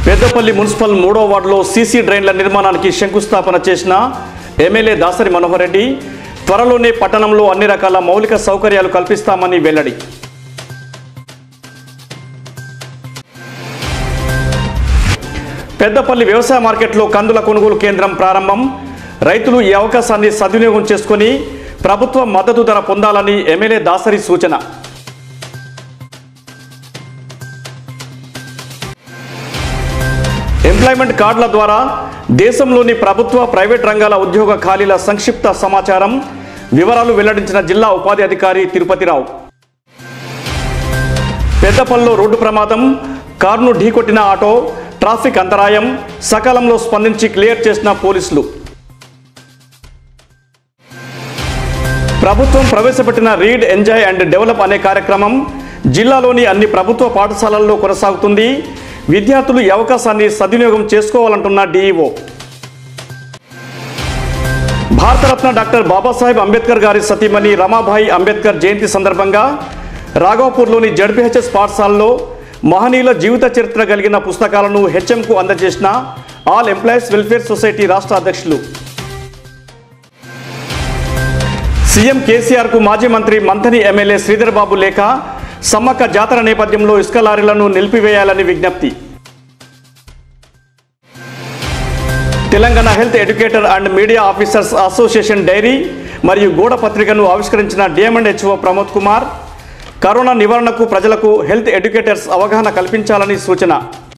Peddapalli municipal మూడో వార్డులో CC డ్రైన్ల నిర్మాణానికి శంకుస్థాపన చేసిన ఎమ్మెల్యే దాసరి మనోహర్ రెడ్డి త్వరలోనే పట్టణంలో అన్ని రకాల మౌలిక సౌకర్యాలు కల్పిస్తామని వెల్లడి పెద్దపల్లి వ్యవసాయ మార్కెట్లో కందుల కొనుగోలు కేంద్రం ప్రారంభం రైతులు ఈ అవకాశాన్ని సద్వినియోగం చేసుకొని ప్రభుత్వ మద్దతు ధర పొందాలని ఎమ్మెల్యే దాసరి సూచన ఎంప్లాయ్మెంట్ కార్డుల ద్వారా దేశంలోని ప్రభుత్వ ప్రైవేట్ రంగాల ఉద్యోగ ఖాళీల సంక్షిప్త సమాచారం వివరాలు వెల్లడించిన జిల్లా ఉపాధి అధికారి తిరుపతిరావు పెద్దపల్లిలో రోడ్డు ప్రమాదం కారును ఢీకొట్టిన ఆటో ట్రాఫిక్ అంతరాయం సకాలంలో స్పందించి క్లియర్ చేసిన పోలీసులు ప్రభుత్వం ప్రవేశపెట్టిన రీడ్ ఎంజాయ్ అండ్ డెవలప్ అనే కార్యక్రమం జిల్లాలోని అన్ని ప్రభుత్వ పాఠశాలల్లో కొనసాగుతుంది విద్యార్థులు ఈ అవకాశాన్ని సద్వినియోగం చేసుకోవాలంటున్న డీఈఓ భారతరత్న డాక్టర్ బాబాసాహెబ్ అంబేద్కర్ గారి సతీమణి రమాబాయి అంబేద్కర్ జయంతి సందర్భంగా రాఘవపూర్లోని జడ్పీహెచ్ఎస్ పాఠశాలలో మహనీయుల జీవిత చరిత్ర కలిగిన పుస్తకాలను హెచ్ఎంకు అందజేసిన ఆల్ ఎంప్లాయీస్ వెల్ఫేర్ సొసైటీ రాష్ట్ర అధ్యక్షులు సీఎం కేసీఆర్ కు మాజీ మంత్రి మంథని ఎమ్మెల్యే శ్రీధర్ బాబు లేఖ సమ్మక్క జాతర నేపథ్యంలో ఇసుక లారీలను నిలిపివేయాలని విజ్ఞప్తి Telangana health educator and media officers association diary మరియు గోడ పత్రికను ఆవిష్కరించిన DM and HO Pramod Kumar corona నివారణకు ప్రజలకు హెల్త్ ఎడ్యుకేటర్స్ అవగాహన కల్పించాలని సూచన